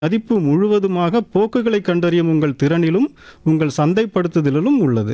மதிப்பு முழுவதுமாக போக்குகளை கண்டறியும் உங்கள் திறனிலும் உங்கள் சந்தைப்படுத்துதலிலும் உள்ளது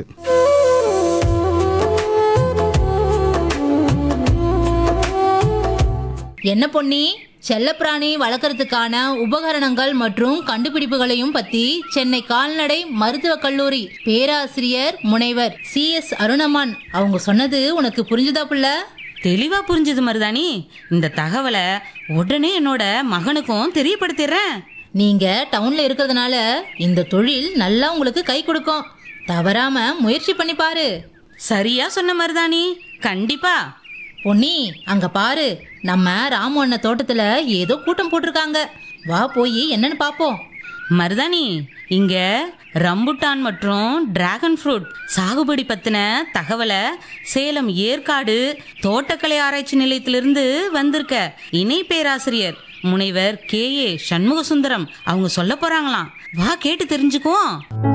என்ன பொன்னி செல்லப்பிராணி வளர்க்கறதுக்கான உபகரணங்கள் மற்றும் கண்டுபிடிப்புகளையும் பத்தி சென்னை கால்நடை மருத்துவக் கல்லூரி பேராசிரியர் முனைவர் சி எஸ் அருணமான் அவங்க சொன்னது உனக்கு புரிஞ்சுதா புள்ள தெளிவா புரிஞ்சது மருதாணி இந்த தகவலை உடனே என்னோட மகனுக்கும் தெரியப்படுத்திடுறேன் நீங்க டவுன்ல இருக்கிறதுனால இந்த தொழில் நல்லா உங்களுக்கு கை கொடுக்கும் தவறாம முயற்சி பண்ணி பாரு சரியா சொன்ன மருதாணி கண்டிப்பா பொன்னி அங்க பாரு நம்ம ராமு அண்ணன் தோட்டத்துல ஏதோ கூட்டம் போட்டிருக்காங்க வா போய் என்னன்னு பாப்போம் மருதாணி இங்க ரம்புட்டான் மற்றும் டிராகன் ஃப்ரூட் சாகுபடி பத்தின தகவலை சேலம் ஏற்காடு தோட்டக்கலை ஆராய்ச்சி நிலையத்திலிருந்து வந்திருக்க இணை பேராசிரியர் முனைவர் கே ஏ சண்முக சுந்தரம் அவங்க சொல்ல போறாங்களாம் வா கேட்டு தெரிஞ்சுக்குவோம்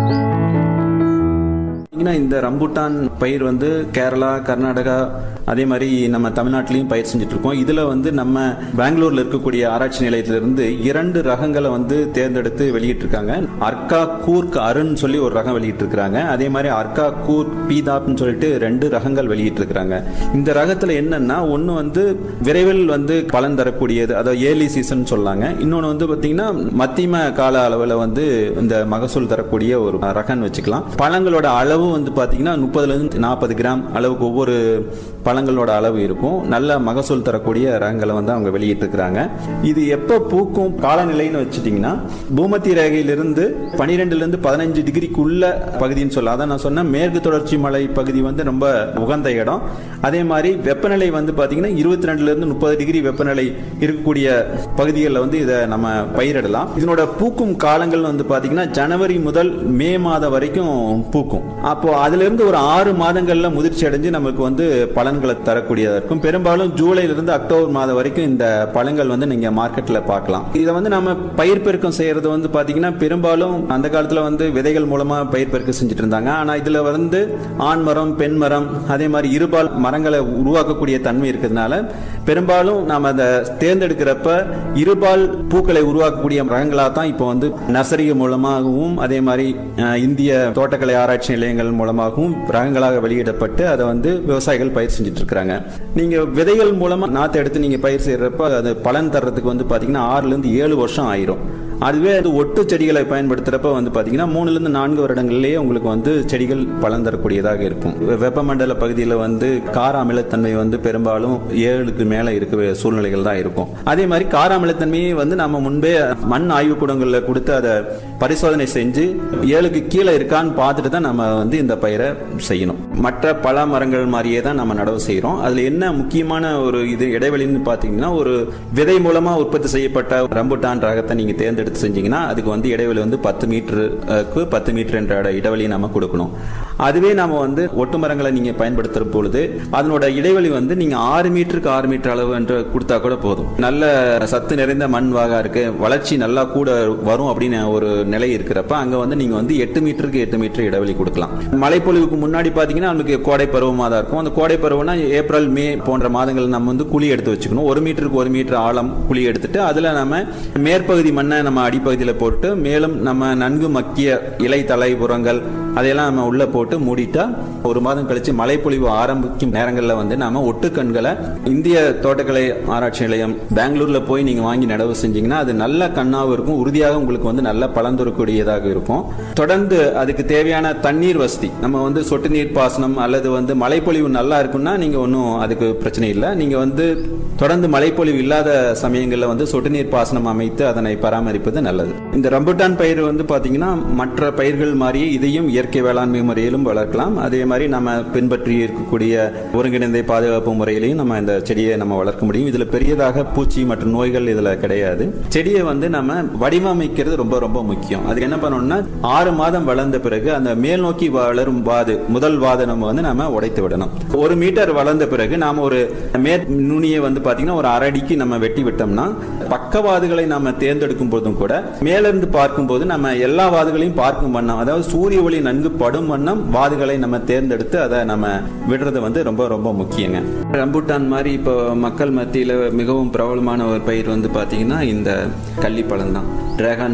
பார்த்தீங்கன்னா இந்த ரம்புட்டான் பயிர் வந்து கேரளா கர்நாடகா அதே மாதிரி நம்ம தமிழ்நாட்டிலையும் பயிர் செஞ்சுட்டு இருக்கோம் இதில் வந்து நம்ம பெங்களூர்ல இருக்கக்கூடிய ஆராய்ச்சி நிலையத்திலிருந்து இரண்டு ரகங்களை வந்து தேர்ந்தெடுத்து வெளியிட்டிருக்காங்க அர்க்கா கூர்க் அருண் சொல்லி ஒரு ரகம் வெளியிட்டிருக்கிறாங்க அதே மாதிரி அர்க்கா கூர்க் பீதாப்னு சொல்லிட்டு ரெண்டு ரகங்கள் வெளியிட்டிருக்கிறாங்க இந்த ரகத்தில் என்னன்னா ஒன்று வந்து விரைவில் வந்து பலன் தரக்கூடியது அதாவது ஏர்லி சீசன் சொல்லாங்க இன்னொன்று வந்து பார்த்தீங்கன்னா மத்தியம கால அளவில் வந்து இந்த மகசூல் தரக்கூடிய ஒரு ரகம்னு வச்சுக்கலாம் பழங்களோட அளவு வந்து பார்த்தீங்கன்னா முப்பதுலேருந்து நாற்பது கிராம் அளவுக்கு ஒவ்வொரு பழங்களோட அளவு இருக்கும் நல்ல மகசூல் தரக்கூடிய ரகங்களை வந்து அவங்க வெளியிட்டிருக்கிறாங்க இது எப்போ பூக்கும் காலநிலைன்னு வச்சுட்டிங்கன்னா பூமத்தி ரேகையிலிருந்து பனிரெண்டுலேருந்து பதினஞ்சு டிகிரிக்குள்ள பகுதின்னு சொல்லலாம் அதான் நான் சொன்னேன் மேற்கு தொடர்ச்சி மலை பகுதி வந்து ரொம்ப உகந்த இடம் அதே மாதிரி வெப்பநிலை வந்து பார்த்தீங்கன்னா இருபத்தி ரெண்டுலேருந்து முப்பது டிகிரி வெப்பநிலை இருக்கக்கூடிய பகுதிகளில் வந்து இதை நம்ம பயிரிடலாம் இதனோட பூக்கும் காலங்கள் வந்து பார்த்தீங்கன்னா ஜனவரி முதல் மே மாதம் வரைக்கும் பூக்கும் அப்போ அதுல இருந்து ஒரு ஆறு மாதங்கள்ல முதிர்ச்சி அடைஞ்சு நமக்கு வந்து பலன்களை தரக்கூடியதா இருக்கும் பெரும்பாலும் ஜூலைல இருந்து அக்டோபர் மாதம் வரைக்கும் இந்த பழங்கள் வந்து நீங்க மார்க்கெட்ல பார்க்கலாம் இதை வந்து நம்ம பயிர் பெருக்கம் செய்யறது வந்து பாத்தீங்கன்னா பெரும்பாலும் அந்த காலத்துல வந்து விதைகள் மூலமா பயிர் பெருக்கம் செஞ்சுட்டு இருந்தாங்க ஆனா இதுல வந்து ஆண் மரம் பெண் மரம் அதே மாதிரி இருபால் மரங்களை உருவாக்கக்கூடிய தன்மை இருக்கிறதுனால பெரும்பாலும் நாம அதை தேர்ந்தெடுக்கிறப்ப இருபால் பூக்களை உருவாக்கக்கூடிய ரகங்களா தான் இப்போ வந்து நர்சரி மூலமாகவும் அதே மாதிரி அஹ், இந்திய தோட்டக்கலை ஆராய்ச்சி நிலையங்கள் மூலமாகவும் ரகங்களாக வெளியிடப்பட்டு அதை வந்து விவசாயிகள் பயிர் செஞ்சுட்டு இருக்கிறாங்க நீங்க விதைகள் மூலமா நாத்து எடுத்து நீங்க பயிர் செய்யறப்ப அது பலன் தர்றதுக்கு வந்து பாத்தீங்கன்னா ஆறுல இருந்து ஏழு வருஷம் ஆயிரும் அதுவே அது ஒட்டு செடிகளை பயன்படுத்துறப்ப வந்து பாத்தீங்கன்னா மூணுல இருந்து நான்கு வருடங்கள்லயே உங்களுக்கு வந்து செடிகள் பலன் தரக்கூடியதாக இருக்கும் வெ- வெப்பமண்டல பகுதியில் வந்து கார அமிலத்தன்மை வந்து பெரும்பாலும் ஏழுக்கு மேல இருக்க சூழ்நிலைகள் தான் இருக்கும் அதே மாதிரி கார அமிலத்தன்மையை வந்து நம்ம முன்பே மண் ஆய்வுக்கூடங்களில் கொடுத்து அதை பரிசோதனை செஞ்சு ஏழுக்கு கீழே இருக்கான்னு பார்த்துட்டு தான் நம்ம வந்து இந்த பயிரை செய்யணும் மற்ற பல மரங்கள் மாதிரியே தான் நம்ம நடவு செய்கிறோம் அதில் என்ன முக்கியமான ஒரு இது இடைவெளின்னு பார்த்தீங்கன்னா ஒரு விதை மூலமா உற்பத்தி செய்யப்பட்ட ரம்புட்டான் ரகத்தை நீங்க தேர்ந்தெடுத்து செஞ்சீங்கன்னா அதுக்கு வந்து இடைவெளி வந்து பத்து மீட்டருக்கு பத்து மீட்டர் என்ற இட- இடைவெளி நம்ம கொடுக்கணும் அதுவே நாம வந்து ஒட்டு மரங்களை நீங்க பயன்படுத்துற பொழுது அதனோட இடைவெளி வந்து நீங்க ஆறு மீட்டருக்கு ஆறு மீட்டர் அளவு என்று கொடுத்தா கூட போதும் நல்ல சத்து நிறைந்த மண் வாகா இருக்கு வளர்ச்சி நல்லா கூட வரும் அப்படின்னு ஒரு நிலை இருக்கிறப்ப அங்க வந்து நீங்க வந்து எட்டு மீட்டருக்கு எட்டு மீட்டர் இடைவெளி கொடுக்கலாம் மழைப்பொழிவுக்கு முன்னாடி பாத்தீங்கன்னா நமக்கு கோடை பருவமா தான் இருக்கும் அந்த கோடை பருவம்னா ஏப்ரல் மே போன்ற மாதங்கள் நம்ம வந்து குழி எடுத்து வச்சுக்கணும் ஒரு மீட்டருக்கு ஒரு மீட்டர் ஆழம் குழி எடுத்துட்டு அதுல நம்ம மேற்பகுதி மண்ணை நம்ம அடிப்பகுதியில் போட்டு மேலும் நம்ம நன்கு மக்கிய இலை தலை புறங்கள் அதையெல்லாம் நம்ம உள்ள போட்டு மூடிட்டா ஒரு மாதம் கழிச்சு மழைப்பொழிவு ஆரம்பிக்கும் நேரங்களில் வந்து நாம ஒட்டுக்கண்களை இந்திய தோட்டக்கலை ஆராய்ச்சி நிலையம் பெங்களூர்ல போய் நீங்க வாங்கி நடவு செஞ்சீங்கன்னா அது நல்ல கண்ணாவும் இருக்கும் உறுதியாக உங்களுக்கு வந்து நல்ல பலன் தரக்கூடியதாக இருக்கும் தொடர்ந்து அதுக்கு தேவையான தண்ணீர் வசதி நம்ம வந்து சொட்டு நீர் பாசனம் அல்லது வந்து மழைப்பொழிவு நல்லா இருக்குன்னா நீங்க ஒன்றும் அதுக்கு பிரச்சனை இல்லை நீங்க வந்து தொடர்ந்து மழைப்பொழிவு இல்லாத சமயங்களில் வந்து சொட்டு நீர் பாசனம் அமைத்து அதனை பராமரிப்பது நல்லது இந்த ரம்புட்டான் பயிர் வந்து பாத்தீங்கன்னா மற்ற பயிர்கள் மாதிரியே இதையும் இயற்கை வேளாண்மை முறையிலும் வளர்க்கலாம் அதே மாதிரி நம்ம பின்பற்றி இருக்கக்கூடிய ஒருங்கிணைந்த பாதுகாப்பு முறையிலையும் நம்ம இந்த செடியை நம்ம வளர்க்க முடியும் இதுல பெரியதாக பூச்சி மற்றும் நோய்கள் இதுல கிடையாது செடியை வந்து நம்ம வடிவமைக்கிறது ரொம்ப ரொம்ப முக்கியம் அது என்ன பண்ணணும்னா ஆறு மாதம் வளர்ந்த பிறகு அந்த மேல் நோக்கி வளரும் வாது முதல் வாதை நம்ம வந்து நம்ம உடைத்து விடணும் ஒரு மீட்டர் வளர்ந்த பிறகு நாம ஒரு மேற் நுனியை வந்து பாத்தீங்கன்னா ஒரு அரை அடிக்கு நம்ம வெட்டி விட்டோம்னா பக்கவாதுகளை நாம தேர்ந்தெடுக்கும் போது போதும் கூட மேல இருந்து பார்க்கும்போது நம்ம எல்லா வாதுகளையும் பார்க்கும் வண்ணம் அதாவது சூரிய ஒளி நன்கு படும் வண்ணம் வாதுகளை நம்ம தேர்ந்தெடுத்து அதை நம்ம விடுறது வந்து ரொம்ப ரொம்ப முக்கியங்க ரம்புட்டான் மாதிரி இப்போ மக்கள் மத்தியில் மிகவும் பிரபலமான ஒரு பயிர் வந்து பார்த்தீங்கன்னா இந்த கள்ளிப்பழம் தான் டிராகன்